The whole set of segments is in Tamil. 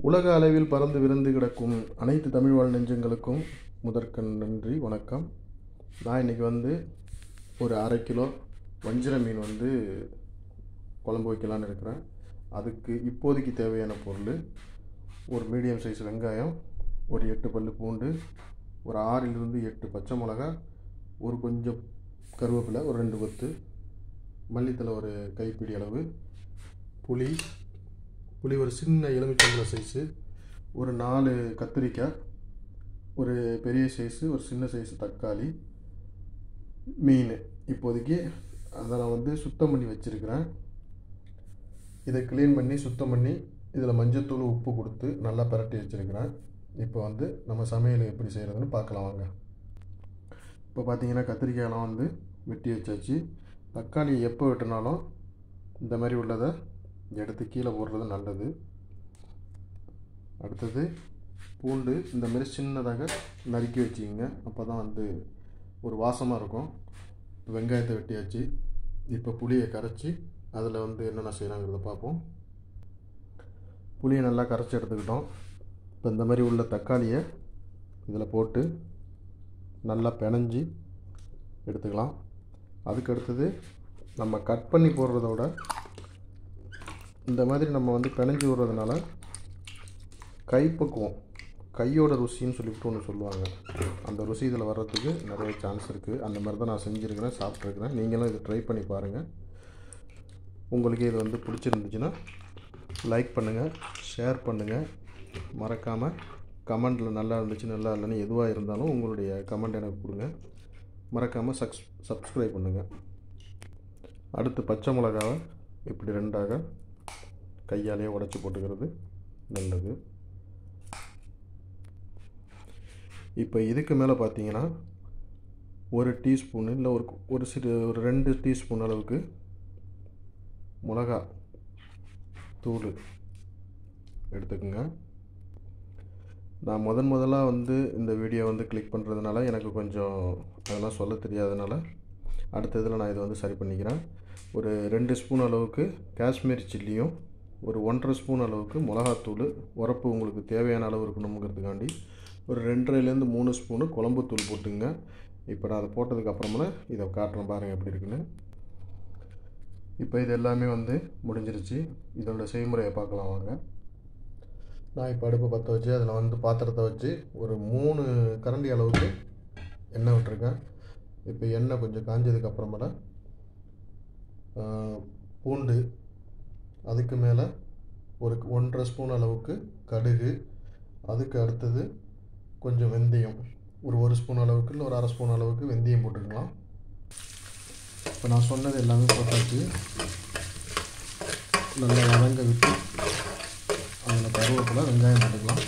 உலக அளவில் பறந்து விருந்து கிடக்கும் அனைத்து தமிழ் வாழ் நெஞ்சங்களுக்கும் முதற்கண் நன்றி வணக்கம் நான் இன்றைக்கி வந்து ஒரு அரை கிலோ வஞ்சிர மீன் வந்து குழம்பு வைக்கலான்னு இருக்கிறேன் அதுக்கு இப்போதைக்கு தேவையான பொருள் ஒரு மீடியம் சைஸ் வெங்காயம் ஒரு எட்டு பல்லு பூண்டு ஒரு ஆறிலிருந்து எட்டு பச்சை மிளகா ஒரு கொஞ்சம் கருவேப்பிலை ஒரு ரெண்டு கொத்து மல்லித்தலை ஒரு கைப்பிடி அளவு புளி புளி ஒரு சின்ன எலுமிச்சம்பழம் சைஸு ஒரு நாலு கத்திரிக்காய் ஒரு பெரிய சைஸு ஒரு சின்ன சைஸ் தக்காளி மீன் இப்போதைக்கு அதை நான் வந்து சுத்தம் பண்ணி வச்சுருக்கிறேன் இதை க்ளீன் பண்ணி சுத்தம் பண்ணி இதில் மஞ்சத்தூள் உப்பு கொடுத்து நல்லா பிரட்டி வச்சுருக்கிறேன் இப்போ வந்து நம்ம சமையல் எப்படி செய்கிறதுன்னு பார்க்கலாம் வாங்க இப்போ பார்த்தீங்கன்னா கத்திரிக்காயெல்லாம் வந்து வெட்டி வச்சாச்சு தக்காளி எப்போ வெட்டினாலும் இந்த மாதிரி உள்ளதை எடுத்து கீழே போடுறது நல்லது அடுத்தது பூண்டு இந்த மாதிரி சின்னதாக நறுக்கி வச்சுக்கிங்க அப்போ தான் வந்து ஒரு வாசமாக இருக்கும் இப்போ வெங்காயத்தை வெட்டியாச்சு இப்போ புளியை கரைச்சி அதில் வந்து என்னென்ன செய்யலாங்கிறத பார்ப்போம் புளியை நல்லா கரைச்சி எடுத்துக்கிட்டோம் இப்போ இந்த மாதிரி உள்ள தக்காளியை இதில் போட்டு நல்லா பிணைஞ்சி எடுத்துக்கலாம் அதுக்கு அடுத்தது நம்ம கட் பண்ணி போடுறத விட இந்த மாதிரி நம்ம வந்து பிணைஞ்சி விடுறதுனால கைப்பக்குவம் கையோட ருசின்னு சொல்லிவிட்டு ஒன்று சொல்லுவாங்க அந்த ருசி இதில் வர்றதுக்கு நிறைய சான்ஸ் இருக்குது அந்த மாதிரி தான் நான் செஞ்சுருக்கிறேன் சாப்பிட்ருக்கிறேன் நீங்களும் இதை ட்ரை பண்ணி பாருங்கள் உங்களுக்கு இது வந்து பிடிச்சிருந்துச்சுன்னா லைக் பண்ணுங்கள் ஷேர் பண்ணுங்கள் மறக்காமல் கமெண்டில் நல்லா இருந்துச்சு நல்லா இல்லைன்னு எதுவாக இருந்தாலும் உங்களுடைய கமெண்ட் எனக்கு கொடுங்க மறக்காமல் சக்ஸ் சப்ஸ்கிரைப் பண்ணுங்கள் அடுத்து பச்சை மிளகாவை இப்படி ரெண்டாக கையாலேயே உடச்சி போட்டுக்கிறது நல்லது இப்போ இதுக்கு மேலே பார்த்தீங்கன்னா ஒரு டீஸ்பூன் இல்லை ஒரு ஒரு சிறு ஒரு ரெண்டு டீஸ்பூன் அளவுக்கு மிளகா தூள் எடுத்துக்கோங்க நான் முதன் முதலாக வந்து இந்த வீடியோ வந்து கிளிக் பண்ணுறதுனால எனக்கு கொஞ்சம் அதெல்லாம் சொல்ல தெரியாதனால அடுத்த இதில் நான் இதை வந்து சரி பண்ணிக்கிறேன் ஒரு ரெண்டு ஸ்பூன் அளவுக்கு காஷ்மீர் சில்லியும் ஒரு ஒன்றரை ஸ்பூன் அளவுக்கு மிளகாத்தூள் உரப்பு உங்களுக்கு தேவையான அளவு இருக்கணுங்கிறதுக்காண்டி ஒரு ரெண்டரைலேருந்து மூணு ஸ்பூனு குழம்புத்தூள் போட்டுங்க இப்போ நான் அதை போட்டதுக்கப்புறமா இதை காட்டுறேன் பாருங்கள் எப்படி இருக்குன்னு இப்போ இது எல்லாமே வந்து முடிஞ்சிருச்சு இதோட செய்முறையை பார்க்கலாம் வாங்க நான் இப்போ அடுப்பு பற்ற வச்சு அதில் வந்து பாத்திரத்தை வச்சு ஒரு மூணு கரண்டி அளவுக்கு எண்ணெய் விட்டுருக்கேன் இப்போ எண்ணெய் கொஞ்சம் காஞ்சதுக்கு அப்புறமேல பூண்டு அதுக்கு மேலே ஒரு ஒன்றரை ஸ்பூன் அளவுக்கு கடுகு அதுக்கு அடுத்தது கொஞ்சம் வெந்தயம் ஒரு ஒரு ஸ்பூன் அளவுக்கு இல்லை ஒரு அரை ஸ்பூன் அளவுக்கு வெந்தயம் போட்டுக்கலாம் இப்போ நான் சொன்னது எல்லாமே போட்டாச்சு நல்லா வதங்க விட்டு அதில் கருவேப்பிலை வெங்காயம் போட்டுக்கலாம்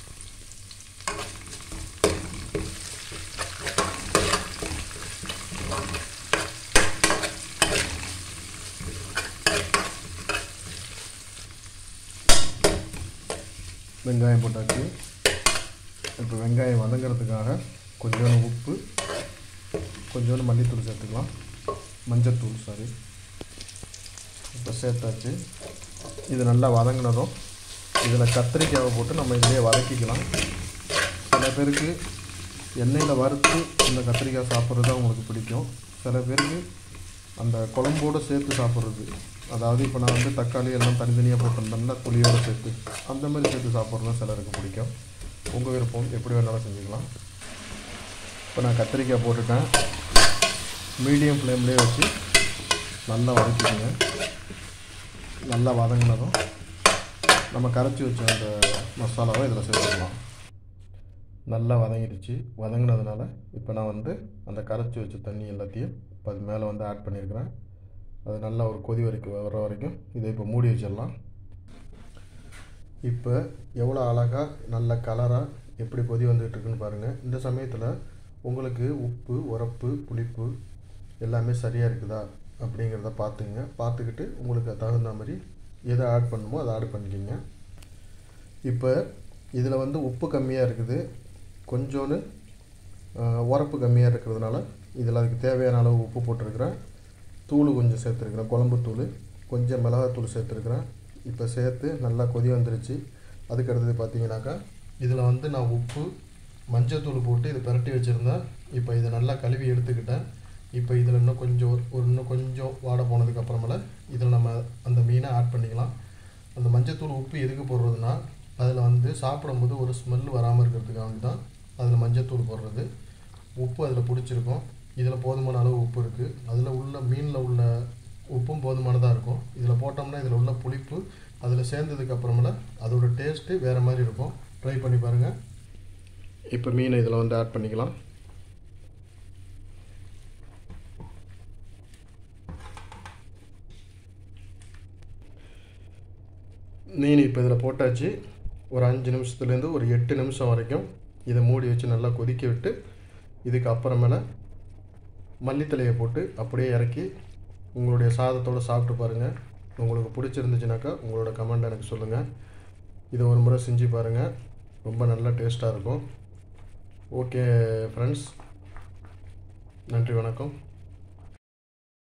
வெங்காயம் போட்டாச்சு இப்போ வெங்காயம் வதங்கிறதுக்காக கொஞ்சோண்டு உப்பு கொஞ்சோண்டு மல்லித்தூள் சேர்த்துக்கலாம் மஞ்சத்தூள் சாரி இப்போ சேர்த்தாச்சு இது நல்லா வதங்கினதும் இதில் கத்திரிக்காவை போட்டு நம்ம இதிலே வதக்கிக்கலாம் சில பேருக்கு எண்ணெயில் வறுத்து இந்த கத்திரிக்காய் சாப்பிட்றது அவங்களுக்கு பிடிக்கும் சில பேருக்கு அந்த குழம்போடு சேர்த்து சாப்பிட்றது அதாவது இப்போ நான் வந்து தக்காளி எல்லாம் தனித்தனியாக போட்டிருந்தேன்னா புளியோடு சேர்த்து அந்த மாதிரி சேர்த்து சாப்பிட்றது சிலருக்கு பிடிக்கும் உங்கள் விருப்பம் எப்படி வேணாலும் செஞ்சுக்கலாம் இப்போ நான் கத்திரிக்காய் போட்டுட்டேன் மீடியம் ஃப்ளேம்லேயே வச்சு நல்லா வதக்கிக்கோங்க நல்லா வதங்கினதும் நம்ம கரைச்சி வச்ச அந்த மசாலாவை இதில் சேர்த்துக்கலாம் நல்லா வதங்கிடுச்சு வதங்கினதுனால இப்போ நான் வந்து அந்த கரைச்சி வச்ச தண்ணி எல்லாத்தையும் இப்போ அது மேலே வந்து ஆட் பண்ணியிருக்கிறேன் அது நல்லா ஒரு கொதி வரைக்கும் வர வரைக்கும் இதை இப்போ மூடி வச்சிடலாம் இப்போ எவ்வளோ அழகாக நல்ல கலராக எப்படி கொதி வந்துகிட்ருக்குன்னு பாருங்கள் இந்த சமயத்தில் உங்களுக்கு உப்பு உரப்பு புளிப்பு எல்லாமே சரியாக இருக்குதா அப்படிங்கிறத பார்த்துங்க பார்த்துக்கிட்டு உங்களுக்கு தகுந்த மாதிரி எதை ஆட் பண்ணுமோ அதை ஆட் பண்ணிக்கிங்க இப்போ இதில் வந்து உப்பு கம்மியாக இருக்குது கொஞ்சோன்னு உரப்பு கம்மியாக இருக்கிறதுனால இதில் அதுக்கு தேவையான அளவு உப்பு போட்டிருக்கிறேன் தூள் கொஞ்சம் சேர்த்துருக்குறேன் குழம்பு தூள் கொஞ்சம் மிளகாத்தூள் சேர்த்துருக்குறேன் இப்போ சேர்த்து நல்லா கொதி வந்துருச்சு அதுக்கு அடுத்தது பார்த்தீங்கன்னாக்கா இதில் வந்து நான் உப்பு மஞ்சத்தூள் போட்டு இதை பிரட்டி வச்சுருந்தேன் இப்போ இதை நல்லா கழுவி எடுத்துக்கிட்டேன் இப்போ இதில் இன்னும் கொஞ்சம் ஒரு ஒரு இன்னும் கொஞ்சம் வாடை போனதுக்கு அப்புறமேல இதில் நம்ம அந்த மீனை ஆட் பண்ணிக்கலாம் அந்த மஞ்சத்தூள் உப்பு எதுக்கு போடுறதுனா அதில் வந்து சாப்பிடும்போது ஒரு ஸ்மெல் வராமல் இருக்கிறதுக்காக தான் அதில் மஞ்சத்தூள் போடுறது உப்பு அதில் பிடிச்சிருக்கும் இதில் போதுமான அளவு உப்பு இருக்குது அதில் உள்ள மீனில் உள்ள உப்பும் போதுமானதாக இருக்கும் இதில் போட்டோம்னா இதில் உள்ள புளிப்பு அதில் சேர்ந்ததுக்கு அப்புறமேல அதோட டேஸ்ட்டு வேறு மாதிரி இருக்கும் ட்ரை பண்ணி பாருங்கள் இப்போ மீனை இதில் வந்து ஆட் பண்ணிக்கலாம் மீன் இப்போ இதில் போட்டாச்சு ஒரு அஞ்சு நிமிஷத்துலேருந்து ஒரு எட்டு நிமிஷம் வரைக்கும் இதை மூடி வச்சு நல்லா கொதிக்க விட்டு இதுக்கு அப்புறமேல மல்லித்தலையை போட்டு அப்படியே இறக்கி உங்களுடைய சாதத்தோடு சாப்பிட்டு பாருங்கள் உங்களுக்கு பிடிச்சிருந்துச்சுனாக்கா உங்களோட கமெண்ட் எனக்கு சொல்லுங்கள் இதை ஒரு முறை செஞ்சு பாருங்கள் ரொம்ப நல்லா டேஸ்ட்டாக இருக்கும் ஓகே ஃப்ரெண்ட்ஸ் நன்றி வணக்கம்